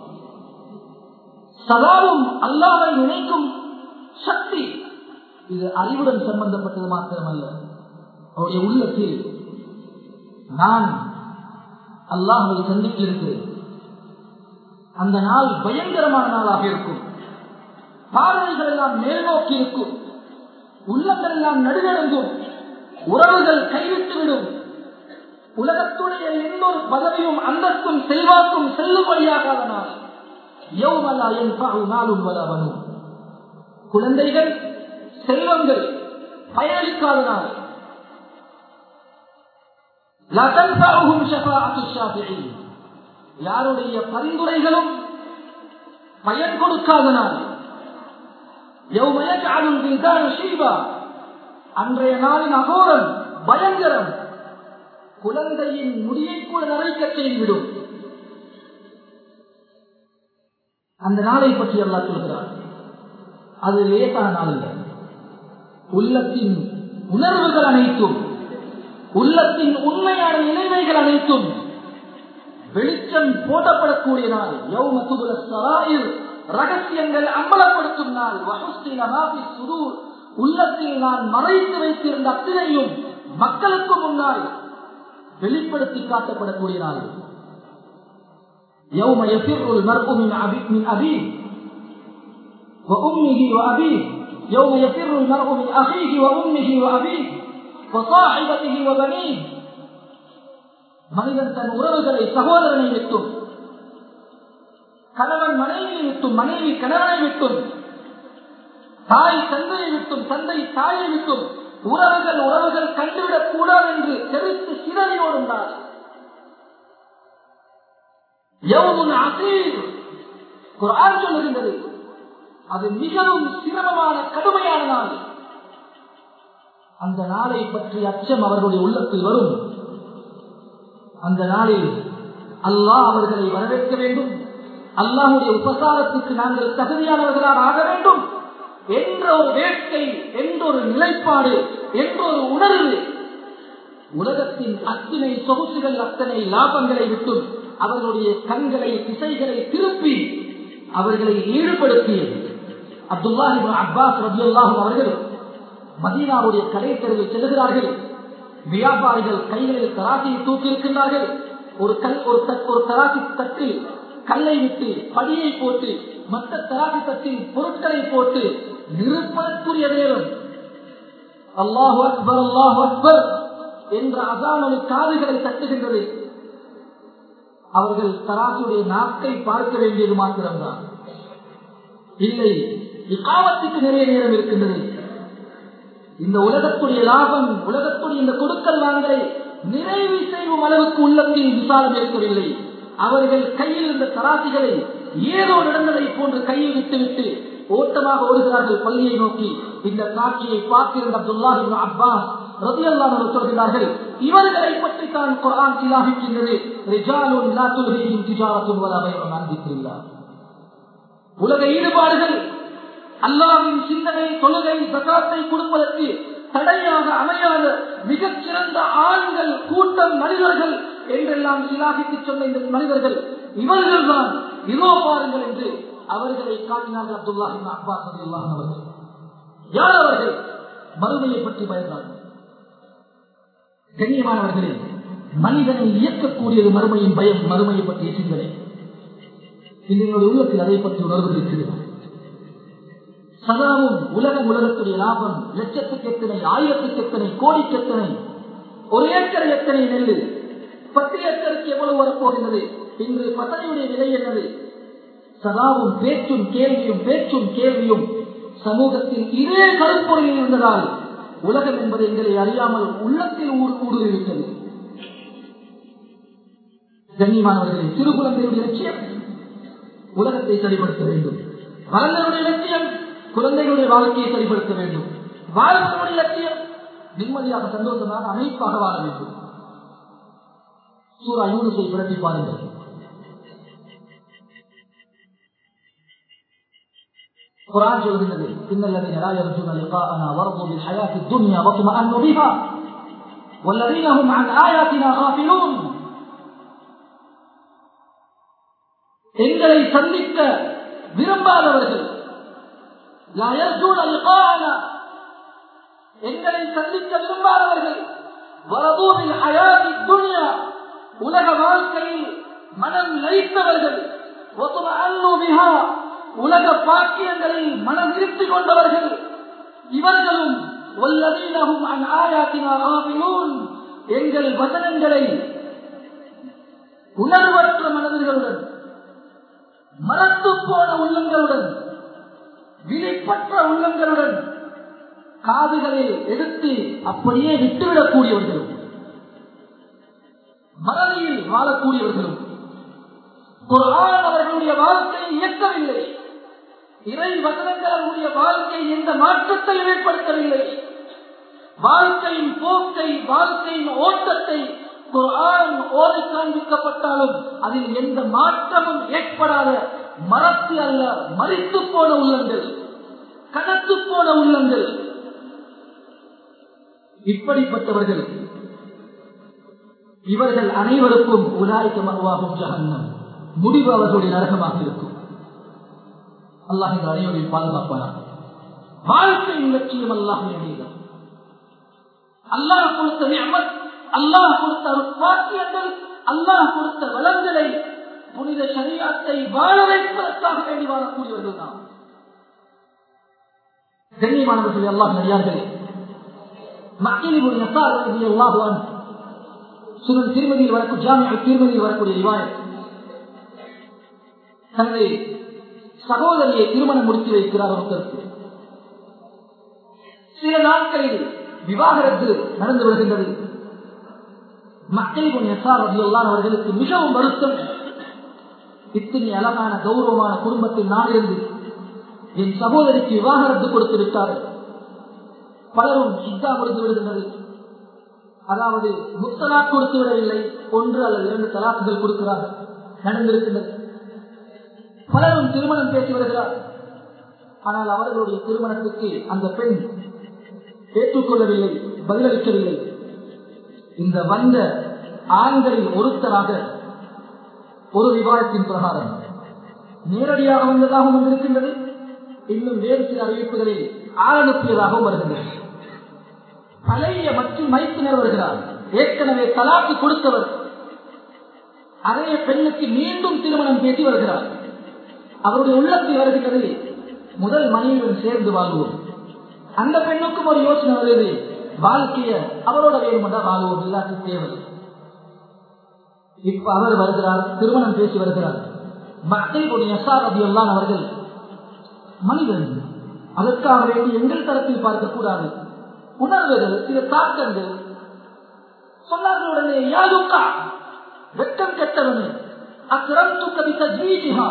சதாவும் அல்லாவை நினைக்கும் சக்தி இது அறிவுடன் சம்பந்தப்பட்டது மாத்திரமல்ல அவருடைய உள்ளத்தில் நான் அல்லாஹை சந்திக்க இருக்கிறேன் அந்த நாள் பயங்கரமான நாளாக இருக்கும் பார்வைகள் எல்லாம் மேல் நோக்கி இருக்கும் உள்ளங்கள் எல்லாம் நடுநடுங்கும் உறவுகள் கைவிட்டுவிடும் உலகத்துடைய எந்த ஒரு பதவியும் அந்தஸ்தும் செல்வாக்கும் செல்லுபடியாகாத நாள் யௌமலாயன் நாளும் வலவனும் குழந்தைகள் செல்வங்கள் பயனளிக்காத நாள் யாருடைய பரிந்துரைகளும் பயன் கொடுக்காத நாள் அன்றைய நாளின் அகோரம் பயங்கரம் குழந்தையின் முடியை கூட நரைக்க செய்துவிடும் அந்த நாளை பற்றி அல்லா சொல்கிறார் அது லேசான நாள் இல்லை உள்ளத்தின் உணர்வுகள் அனைத்தும் உள்ளத்தின் உண்மையான நிலைமைகள் அனைத்தும் வெளிச்சம் போடப்படக்கூடிய நாள் ரகசியங்கள் அம்பலப்படுத்தும் நாள் சுதூர் உள்ளத்தில் நான் மறைத்து வைத்திருந்த அத்தனையும் மக்களுக்கு முன்னால் வெளிப்படுத்தி காட்டப்படக்கூடிய நாள் يوم يفر المرء من من أبيه وأمه وأبيه يوم يفر المرء من أخيه وأمه وأبيه وصاحبته وبنيه மனிதன் தன் உறவுகளை சகோதரனை விட்டும் கணவன் மனைவியை விட்டும் மனைவி கணவனை விட்டும் தாய் தந்தையை விட்டும் தந்தை தாயை விட்டும் உறவுகள் உறவுகள் கண்டுவிடக் கூடாது என்று தெரித்து சிதறி ஓடுந்தார் குரான் சொல்லுகின்றது அது மிகவும் சிரமமான கடுமையான நாள் அந்த நாளை பற்றி அச்சம் அவர்களுடைய உள்ளத்தில் வரும் அந்த நாளில் அல்லாஹ் அவர்களை வரவேற்க வேண்டும் அல்லாஹுடைய உபசாரத்துக்கு நாங்கள் தகுதியானவர்களாக ஆக வேண்டும் என்ற ஒரு வேட்கை என்ற ஒரு நிலைப்பாடு என்ற ஒரு உணர்வு உலகத்தின் அத்தனை சொகுசுகள் அத்தனை லாபங்களை விட்டும் அவர்களுடைய கண்களை திசைகளை திருப்பி அவர்களை ஈடுபடுத்தியது அப்துல்லாஹி அப்பாஸ் ரபியுல்லாஹும் அவர்கள் மதீனாவுடைய கடை தெருவில் செல்கிறார்கள் வியாபாரிகள் கைகளில் தராசியை தூக்கி இருக்கின்றார்கள் ஒரு கல் ஒரு ஒரு தராசி தட்டில் கல்லை விட்டு படியை போட்டு மற்ற தராசி தட்டில் பொருட்களை போட்டு நிறுப்பதற்குரிய நேரம் அல்லாஹு அக்பர் அல்லாஹு அக்பர் என்ற அசாமணி காதுகளை தட்டுகின்றது அவர்கள் தராசுடைய நாக்கை பார்க்க வேண்டியது மாத்திரம்தான் இல்லை இக்காவத்துக்கு நிறைய நேரம் இருக்கின்றது இந்த உலகத்துடைய லாபம் உலகத்துடைய இந்த கொடுக்கல் வாங்கலை நிறைவு செய்யும் அளவுக்கு உள்ளத்தில் விசாலம் இருக்கவில்லை அவர்கள் கையில் இருந்த தராசிகளை ஏதோ நடந்ததை போன்று கையில் விட்டுவிட்டு ஓட்டமாக ஓடுகிறார்கள் பள்ளியை நோக்கி இந்த காட்சியை பார்த்திருந்த அப்துல்லாஹி அப்பாஸ் ரதியல்லாஹு சொல்கிறார்கள் இவர்களை பற்றி தான் குர்ஆன் சிலாகிக்கின்றது ரிஜாலுன் லா துல்ஹிஹிம் திஜாரத்துன் வலா பைஉன் அன் திக்ரில்லாஹ் உலக ஈடுபாடுகள் அல்லாவின் சிந்தனை தொழுகை சகாத்தை கொடுப்பதற்கு தடையாக அமையாத மிகச் சிறந்த ஆண்கள் கூட்டம் மனிதர்கள் என்றெல்லாம் சிலாகித்து சொன்ன இந்த மனிதர்கள் இவர்கள் தான் இதோ பாருங்கள் என்று அவர்களை காட்டினார்கள் அப்துல்லாஹின் அப்பாஸ் அல்லாஹ் அவர்கள் யார் அவர்கள் மறுமையை பற்றி பயந்தார்கள் கண்ணியமானவர்களே மனிதனை இயக்கக்கூடியது மறுமையின் பயம் மறுமையை பற்றிய சிந்தனை என்னுடைய உள்ளத்தில் அதை பற்றி உணர்வு இருக்கிறது சதாவும் உலகம் உலகத்துடைய லாபம் லட்சத்துக்கு எத்தனை ஆயிரத்துக்கு எத்தனை கோடிக்கு எத்தனை ஒரு ஏக்கர் எத்தனை நெல் பத்து ஏக்கருக்கு எவ்வளவு வரப்போகின்றது இன்று பதவியுடைய விலை என்னது சதாவும் பேச்சும் கேள்வியும் பேச்சும் கேள்வியும் சமூகத்தில் இதே கருப்பொருளில் இருந்ததால் உலகம் என்பது எங்களை அறியாமல் உள்ளத்தில் ஊடுருவிவிட்டது கண்ணியமானவர்களின் சிறு குழந்தையுடைய லட்சியம் உலகத்தை சரிப்படுத்த வேண்டும் வளர்ந்தவருடைய லட்சியம் குழந்தைகளுடைய வாழ்க்கையை சரிப்படுத்த வேண்டும் வாழ்வதனுடைய லட்சியம் நிம்மதியாக சந்தோஷமாக அமைப்பாக வாழ வேண்டும் சூரா யூனிசை புரட்டி பாருங்கள் قرآن சொல்கிறது إن الذين لا يرجون لقاءنا ورضوا بالحياة الدنيا واطمأنوا بها والذين هم عن آياتنا غافلون எங்களை சந்திக்க விரும்பாதவர்கள் எங்களை சந்திக்க விரும்பாதவர்கள் வரதூரில் ஹயாதி துனியா உலக வாழ்க்கையில் மனம் லயித்தவர்கள் உலக பாக்கியங்களில் மனம் இருத்திக் கொண்டவர்கள் இவர்களும் எங்கள் வசனங்களை உணர்வற்ற மனதிர்களுடன் மறத்து போன உள்ளங்களுடன் விலைப்பற்ற உள்ளங்களுடன் காதுகளில் எடுத்து அப்படியே விட்டுவிடக்கூடியவர்களும் மறதியில் வாழக்கூடியவர்களும் குரான் அவர்களுடைய வாழ்க்கையை இயக்கவில்லை இறை வசனங்கள் அவருடைய வாழ்க்கை எந்த மாற்றத்தையும் ஏற்படுத்தவில்லை வாழ்க்கையின் போக்கை வாழ்க்கையின் ஓட்டத்தை குரான் ஓதி காண்பிக்கப்பட்டாலும் அதில் எந்த மாற்றமும் ஏற்படாத மரத்து அல்ல மறித்து போன உள்ளங்கள் கனத்து போன உள்ளங்கள் இப்படிப்பட்டவர்கள் இவர்கள் அனைவருக்கும் உலாய்க்க மருவாகும் ஜகன்னம் முடிவு அவர்களுடைய நரகமாக இருக்கும் அல்லாஹ் இந்த அனைவரையும் பாதுகாப்பானார் வாழ்க்கையின் லட்சியம் அல்லாஹ் அல்லாஹ் கொடுத்த நியமத் அல்லாஹ் கொடுத்த பாக்கியங்கள் அல்லாஹ் கொடுத்த வளங்களை புனித சரியத்தை வாழ வைப்பதற்காக வேண்டி வாழக்கூடியவர்கள் தான் கண்ணியமானவர்கள் அல்லாஹ் நடிகார்களே மக்களின் அல்லாஹுவான் சுனன் திருமதியில் வரக்கூடிய ஜாமிய திருமதியில் வரக்கூடிய ரிவாயத் தனது சகோதரியை திருமணம் முடித்து வைக்கிறார் ஒருத்தருக்கு சில நாட்களில் விவாகரத்து நடந்து வருகின்றது மக்களின் எஸ்ஆர் அபியுல்லான் அவர்களுக்கு மிகவும் வருத்தம் இத்தனை அழகான கௌரவமான குடும்பத்தில் நான் இருந்து என் சகோதரிக்கு விவாகரத்து கொடுத்து விட்டார்கள் பலரும் இத்தா கொடுத்து விடுகின்றது அதாவது முத்தலாக் கொடுத்து விடவில்லை ஒன்று அல்லது இரண்டு தலாக்குகள் கொடுக்கிறார்கள் நடந்திருக்கின்றது பலரும் திருமணம் பேசி வருகிறார் ஆனால் அவர்களுடைய திருமணத்துக்கு அந்த பெண் ஏற்றுக்கொள்ளவில்லை பதிலளிக்கவில்லை இந்த வந்த ஆண்களில் ஒருத்தராக ஒரு விவாதத்தின் பிரகாரம் நேரடியாக வந்ததாகவும் வந்திருக்கின்றது இன்னும் வேறு சில அறிவிப்புகளில் ஆரம்பியதாகவும் வருகின்றது பழைய மற்றும் மைத்தினர் வருகிறார் ஏற்கனவே தலாக்கு கொடுத்தவர் அதே பெண்ணுக்கு மீண்டும் திருமணம் பேசி வருகிறார் அவருடைய உள்ளத்தில் வருகின்றது முதல் மனைவியுடன் சேர்ந்து வாழ்வோம் அந்த பெண்ணுக்கும் ஒரு யோசனை வருது வாழ்க்கைய அவரோட வேணுமென்றா வாழ்வோம் இல்லாத தேவை இப்ப அவர் வருகிறார் திருமணம் பேசி வருகிறார் மக்களுடைய எஸ்ஆர் அபி எல்லாம் அவர்கள் மனிதன் அதற்காக வேண்டி எங்கள் தரத்தில் பார்க்கக்கூடாது உணர்வுகள் சில தாக்கங்கள் சொன்னார்கள் உடனே யாருக்கா வெட்டம் கெட்டவனு أكرمتك بتزويجها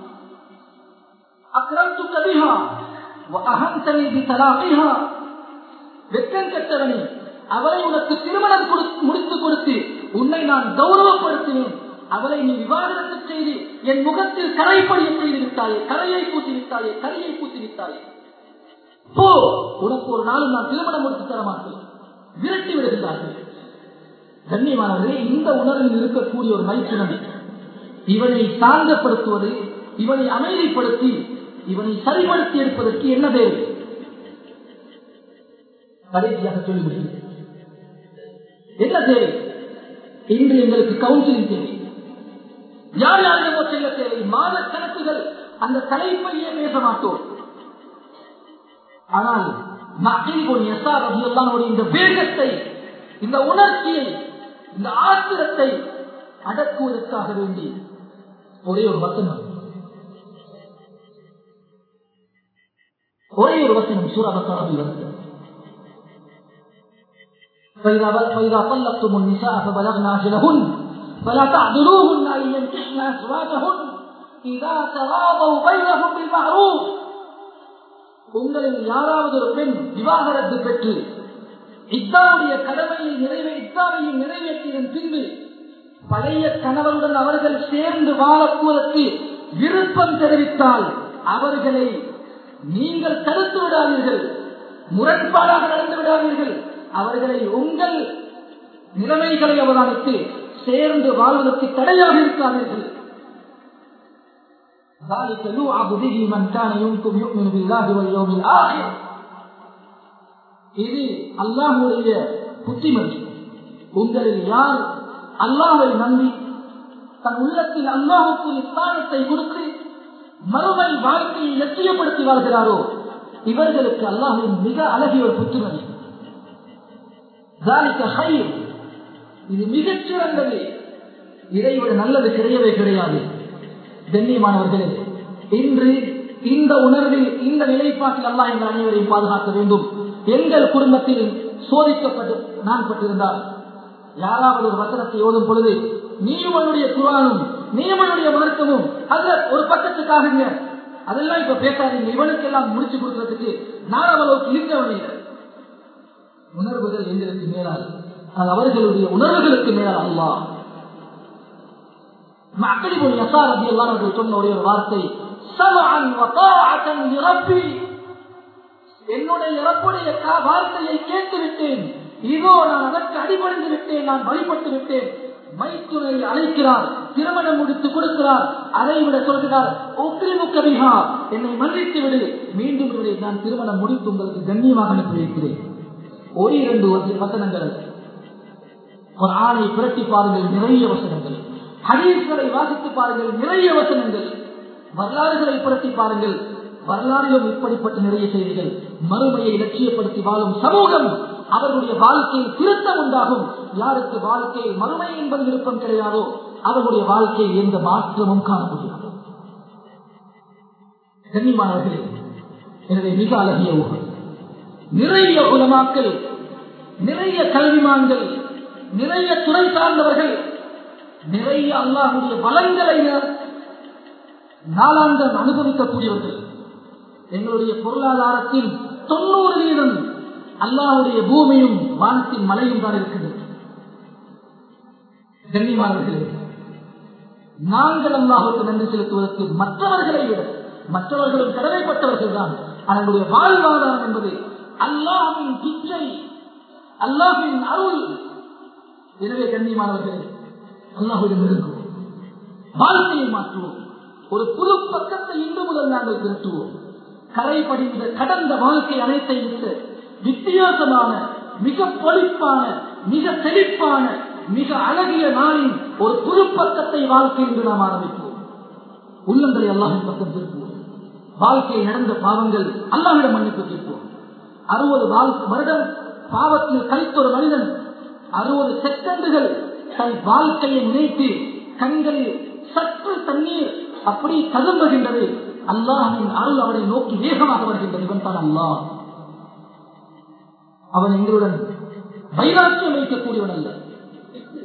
أكرمتك بها وأهمتني بطلاقها வெக்கம் கெட்டவனே அவளை உனக்கு திருமணம் முடித்து கொடுத்து உன்னை நான் கௌரவப்படுத்தினேன் அவளை நீ விவாதத்தை செய்து என் முகத்தில் கரைப்படிய செய்து விட்டாயே கரையை பூசி விட்டாயே கரையை பூசி விட்டாயே போ உனக்கு ஒரு நாளும் நான் திருமணம் முடித்து தர மாட்டேன் விரட்டி விடுகிறார்கள் கண்ணியமானவர்களே இந்த உணர்வில் இருக்கக்கூடிய ஒரு மைத்துனன் இவனை சாந்தப்படுத்துவது இவனை அமைதிப்படுத்தி இவனை சரிப்படுத்தி எடுப்பதற்கு என்ன தேவை கடைசியாக சொல்லி முடியும் என்ன தேவை இன்று எங்களுக்கு கவுன்சிலிங் தேவை யார் யாரிடமோ செல்ல தேவை மாத கணக்குகள் அந்த தலைப்பையே பேச மாட்டோம் ஆனால் மக்கள் எஸ்ஆர் ரபியுல்லாவுடைய இந்த வேகத்தை இந்த உணர்ச்சியை இந்த ஆத்திரத்தை அடக்குவதற்காக வேண்டி ஒரே ஒரு வசனம் ஒரே ஒரு வசனம் சூறாபத்தாரபி வருகிறது فإذا فإذا طلقتم النساء فبلغن أجلهن فلا تعذروهن أن ينكحن أزواجهن إذا تراضوا بينهم بالمعروف உங்களில் யாராவது ஒரு பெண் விவாகரத்து பெற்று இத்தாவுடைய கடமையை நிறைவே இத்தாவையை நிறைவேற்றியதன் பின்பு பழைய கணவருடன் அவர்கள் சேர்ந்து வாழக்கூறக்கு விருப்பம் தெரிவித்தால் அவர்களை நீங்கள் தடுத்து விடாதீர்கள் முரண்பாடாக நடந்து விடாதீர்கள் அவர்களை உங்கள் நிலைமைகளை அவதானித்து சேர்ந்து வாழ்வதற்கு தடையாக இருக்காதீர்கள் ذلك يوعظ به من كان يمكن يؤمن بالله واليوم الآخر இது அல்லாஹுடைய புத்திமதி உங்களில் யார் அல்லாஹை நம்பி தன் உள்ளத்தில் அல்லாஹுக்கு ஸ்தானத்தை கொடுத்து மறுமை வாழ்க்கையை லட்சியப்படுத்தி வாழ்கிறாரோ இவர்களுக்கு அல்லாஹின் மிக அழகிய ஒரு புத்திமதி இது மிகச் சிறந்தது இதைவிட நல்லது கிடையவே கிடையாது கண்ணியமானவர்களே இன்று இந்த உணர்வில் இந்த நிலைப்பாட்டில் அல்லா எங்கள் அனைவரையும் பாதுகாக்க வேண்டும் எங்கள் குடும்பத்தில் சோதிக்கப்பட்டு நான் பட்டிருந்தால் யாராவது ஒரு வசனத்தை ஓதும் பொழுது நீயுமனுடைய குரானும் நீயுமனுடைய மார்க்கமும் அதுல ஒரு பக்கத்துக்காக அதெல்லாம் இப்ப பேசாதீங்க இவனுக்கெல்லாம் முடிச்சு கொடுக்கறதுக்கு நான் அவ்வளவுக்கு இருக்கவில்லை உணர்வுகள் எங்களுக்கு மேலால் அது அவர்களுடைய உணர்வுகளுக்கு மேலால் அல்லா மக்களிபுல் யசார் அபி எல்லாம் அவர்கள் சொன்ன ஒரே ஒரு வார்த்தை என்னுடைய இறப்புடைய வார்த்தையை கேட்டு விட்டேன் இதோ நான் அதற்கு அடிபணிந்து விட்டேன் நான் வழிபட்டு விட்டேன் மைத்துனை அழைக்கிறார் திருமணம் முடித்து கொடுக்கிறார் அதை விட சொல்கிறார் ஒக்கிரிமுக்கபிகா என்னை மன்னித்து விடு மீண்டும் இவரை நான் திருமணம் முடித்து உங்களுக்கு கண்ணியமாக அனுப்பி வைக்கிறேன் ஒரு இரண்டு வசனங்கள் ஒரு ஆணை புரட்டி பாருங்கள் நிறைய வசனங்கள் ஹரீஸ்களை வாசித்து பாருங்கள் நிறைய வசனங்கள் வரலாறுகளை புரட்டி பாருங்கள் வரலாறிலும் இப்படிப்பட்ட நிறைய செய்திகள் மறுமையை லட்சியப்படுத்தி வாழும் சமூகம் அவர்களுடைய வாழ்க்கையில் திருத்தம் உண்டாகும் யாருக்கு வாழ்க்கையில் மறுமை என்பது விருப்பம் கிடையாதோ அவர்களுடைய வாழ்க்கையில் எந்த மாற்றமும் காண முடியாது கண்ணியமானவர்களே எனவே மிக அழகிய ஊகம் நிறைய உலமாக்கள் நிறைய கல்விமான்கள் நிறைய துறை சார்ந்தவர்கள் நிறைய அல்லாஹுடைய வளங்களை நாளாந்தம் அனுபவிக்கக்கூடியவர்கள் எங்களுடைய பொருளாதாரத்தில் தொண்ணூறு வீதம் அல்லாஹுடைய பூமியும் வானத்தின் மலையும் தான் இருக்கின்றது கண்ணியமானவர்களே நாங்கள் அல்லாஹுக்கு நன்றி செலுத்துவதற்கு மற்றவர்களை விட மற்றவர்களும் கடமைப்பட்டவர்கள் தான் அவர்களுடைய வாழ்வாதாரம் என்பது அல்லாஹின் பிச்சை அல்லாஹின் அருள் எனவே கண்ணியமானவர்களே அல்லாஹுடன் இருக்கும் வாழ்க்கையை மாற்றுவோம் ஒரு புது பக்கத்தை இன்று முதல் நாங்கள் திருத்துவோம் கரை படிந்த கடந்த வாழ்க்கை அனைத்தை விட்டு வித்தியாசமான மிக பொலிப்பான மிக செழிப்பான மிக அழகிய நாளின் ஒரு புது பக்கத்தை வாழ்க்கை என்று நாம் ஆரம்பிப்போம் உள்ளங்களை அல்லாஹின் பக்கம் திருப்புவோம் வாழ்க்கையில் நடந்த பாவங்கள் அல்லாவிடம் மன்னிப்பு கேட்போம் அறுபது வருடம் பாவத்தில் கழித்த ஒரு மனிதன் அறுபது செகண்டுகள் தன் வாழ்க்கையை நினைத்து கண்களில் சற்று தண்ணீர் அப்படி ததும்புகின்றது அல்லாஹின் அருள் அவனை நோக்கி வேகமாக வருகின்றது இவன் தான் அல்லாஹ் அவன் எங்களுடன் வைராக்கியம் வைக்கக்கூடியவன் அல்ல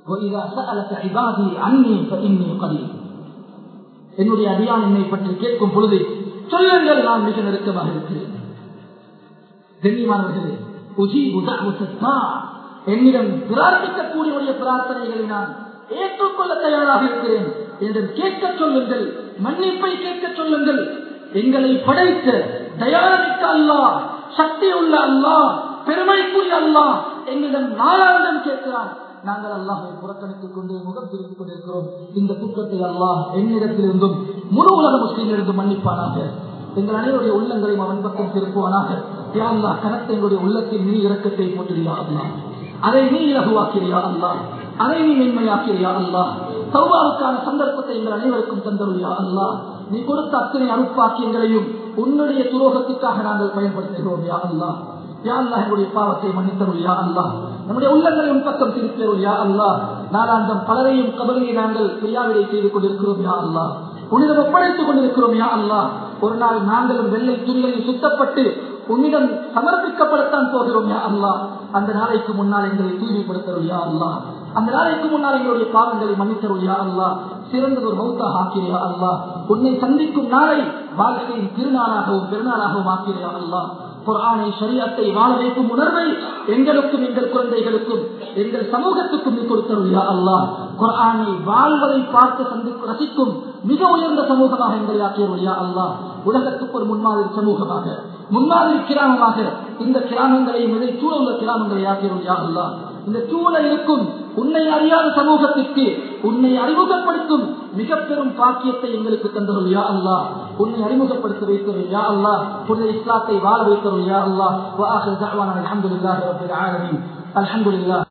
وَإِذَا سَأَلَكَ عِبَادِي عَنِّي فَإِنِّي قَرِيبٌ என்னுடைய அடியான் என்னை பற்றி கேட்கும் பொழுது சொல்லுங்கள் நான் மிக நெருக்கமாக இருக்கிறேன் கண்ணியமானவர்களே உஜீபு தஅவத்தா என்னிடம் பிரார்த்திக்கக்கூடியவருடைய பிரார்த்தனைகளை நான் ஏற்றுக்கொள்ள தயாராக இருக்கிறேன் என்று கேட்க சொல்லுங்கள் மன்னிப்பை கேட்க சொல்லுங்கள் எங்களை படைத்த தயாரிக்க அல்லாஹ் சக்தி உள்ள அல்லாஹ் பெருமைக்குரிய அல்லாஹ் எங்களிடம் நாலாயிரம் கேட்கிறான் நாங்கள் அல்லாஹை புறக்கணித்துக் கொண்டு முகம் திருப்பிக் கொண்டிருக்கிறோம் இந்த குற்றத்தை அல்லாஹ் என்னிடத்திலிருந்தும் முழு உலக முஸ்லீமிலிருந்து மன்னிப்பானாக எங்கள் அனைவருடைய உள்ளங்களையும் அவன் பக்கம் திருப்புவானாக யா அல்லாஹ் கனத்தை எங்களுடைய உள்ளத்தில் நீ இறக்கத்தை போட்டிருயா அல்லாஹ் அதை நீ இலகுவாக்கிறியா அல்லாஹ் அதை நீ மென்மையாக்கிறியா அல்லாஹ் சௌபாவுக்கான சந்தர்ப்பத்தை எங்கள் அனைவருக்கும் தந்தருளியா அல்லாஹ் நீ கொடுத்த அத்தனை அருப்பாக்கியங்களையும் உன்னுடைய துரோகத்துக்காக நாங்கள் பயன்படுத்துகிறோம் யா அல்லாஹ் யா அல்லாஹ் எங்களுடைய பாவத்தை மன்னித்தருள் யா அல்லாஹ் நம்முடைய உள்ளங்களை உன் பக்கம் திருத்தருள் யா அல்லாஹ் நாளாந்தம் பலரையும் கபலியை நாங்கள் பிரியாவிடை செய்து கொண்டிருக்கிறோம் யா அல்லாஹ் உன்னிடம் ஒப்படைத்துக் கொண்டிருக்கிறோம் யா அல்லாஹ் ஒரு நாள் நாங்களும் வெள்ளை துணிகளில் சுத்தப்பட்டு உன்னிடம் சமர்ப்பிக்கப்படத்தான் போகிறோம் யா அல்லாஹ் அந்த நாளைக்கு முன்னால் எங்களை தூய்மைப்படுத்தருள் யா அல்லாஹ் அந்த நாளைக்கு முன்னால் எங்களுடைய பாவங்களை மன்னித்தருள் யா அல்லாஹ் சிறந்த ஒரு மௌத்தாக ஆக்கிறியா அல்லாஹ் உன்னை சந்திக்கும் நாளை வாழ்க்கையின் திருநாளாகவும் பெருநாளாகவும் ஆக்கிறியா அல்லாஹ் குரானை சரியத்தை வாழ வைக்கும் உணர்வை எங்களுக்கும் எங்கள் குழந்தைகளுக்கும் எங்கள் சமூகத்துக்கும் நீ கொடுத்தருளியா அல்லாஹ் குரானை வாழ்வதை பார்த்து சந்திக்கும் ரசிக்கும் மிக உயர்ந்த சமூகமாக எங்களை ஆக்கியருளியா அல்லாஹ் உலகத்துக்கு ஒரு முன்மாதிரி சமூகமாக முன்மாதிரி கிராமமாக இந்த கிராமங்களையும் இதை சூழ உள்ள கிராமங்களை ஆக்கியருளியா அல்லாஹ் இந்த சூழ இருக்கும் உன்னை அறியாத சமூகத்திற்கு உன்னை அறிமுகப்படுத்தும் மிக பெரும் பாக்கியத்தை எங்களுக்கு தந்தருள் யா அல்லா உன்னை அறிமுகப்படுத்த வைத்தருள் யா அல்லா புனித இஸ்லாத்தை வாழ வைத்தருள் யா அல்லா அலமதுல்லாஹி ரபில் ஆலமீன் அல்ஹம்துலில்லாஹ்